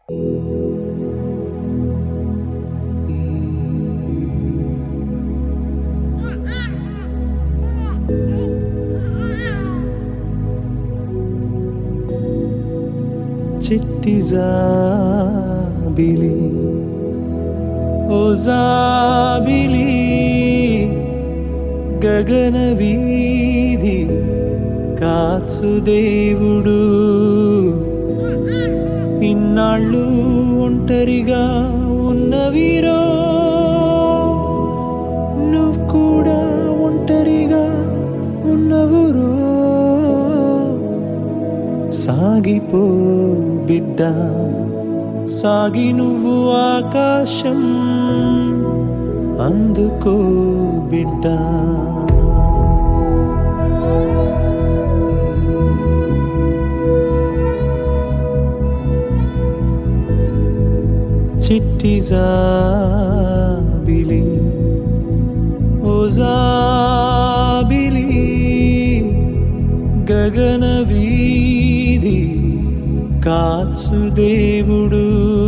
చిట్టి జాబిలి ఓ జాబిలి గగన వీధి కాచు దేవుడు ఇన్నాళ్ళు ఒంటరిగా ఉన్నవీరో నువ్వు కూడా ఒంటరిగా ఉన్నవురో సాగిపో బిడ్డ సాగి నువ్వు ఆకాశం అందుకో బిడ్డ చిట్టి జాబిలి ఓ జాబిలి గగన వీధి కాచు దేవుడు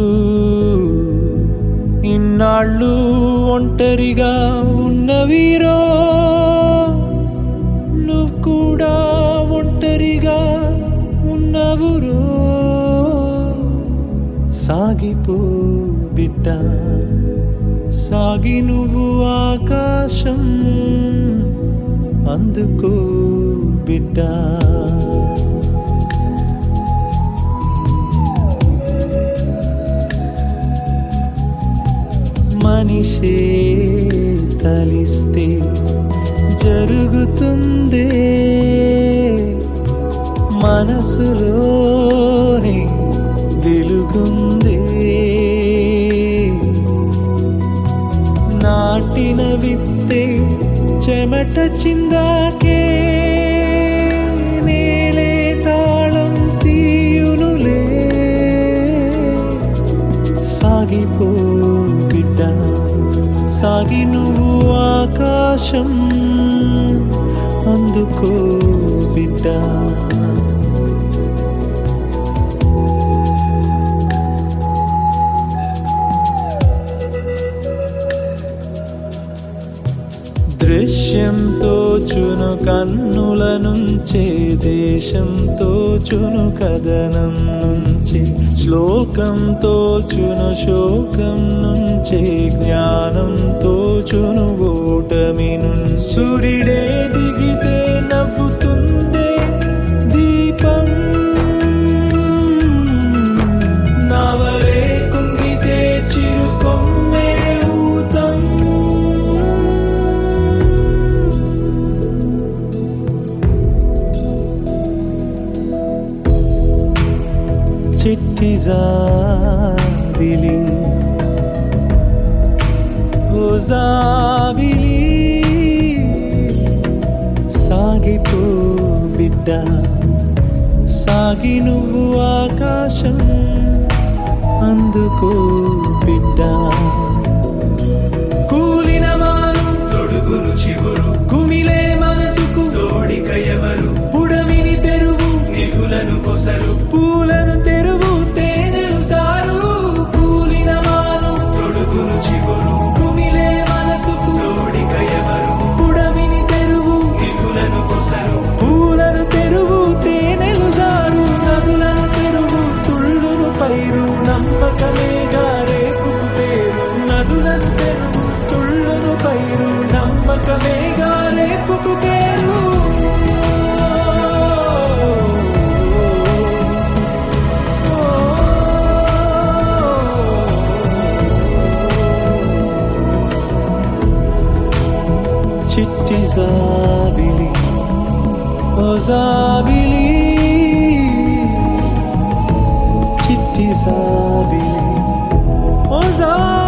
ఇన్నాళ్ళు ఒంటరిగా ఉన్నవీరో నువ్వు కూడా ఒంటరిగా ఉన్నవురో సాగిపో బిడ్డ సాగి నువ్వు ఆకాశం అందుకో బిడ్డ మనిషే కలిస్తే జరుగుతుందే మనసులోనే వెలుగుందే నాటిన విత్తే చెమట చిందాకే నేలే తాళం తీయునులే సాగిపో బిడ్డ సాగి నువ్వు ఆకాశం అందుకో బిడ్డ దృశ్యంతో చును కన్నుల నుంచే దేశంతో చును కథనం నుంచి శ్లోకంతో చును శోకం నుంచే జ్ఞానంతో చును ఓటమి నుంచి సూర్యుడే దిగితే నవ్వుతుందే దీపం నవలే కుంగితే చిరుకొమ్మే ఊతం చిట్టి జాబిలి ఓ జాబిలి సాగిపో బిడ్డ సాగి నువ్వు ఆకాశం అందుకో బిడ్డ కూలిన మాను తొడుగును చిగురు కుమిలే మనసుకు తోడిక ఎవరు పుడమిని తెరువు నిధులను కొసరు పూలను తెరువు తేనెలు సారు కూలిన మాను తొడుగును చిగురు కుమిలే మనసుకు తోడిక ఎవరు పుడమిని తెరువు నిధులను కొసరు పూలను తెరువు తేనెలు జారు నదులను తెరువు తుళ్ళును పైరు నమ్మకమేగా రేపుకు పేరు నదులను తెరువు తుళ్ళును పైరు నమ్మకమేగా రేపుకు పేరు చిట్టి జాబిలి ఓ జాబిలి చిట్టి జాబిలి ఓ జాబిలి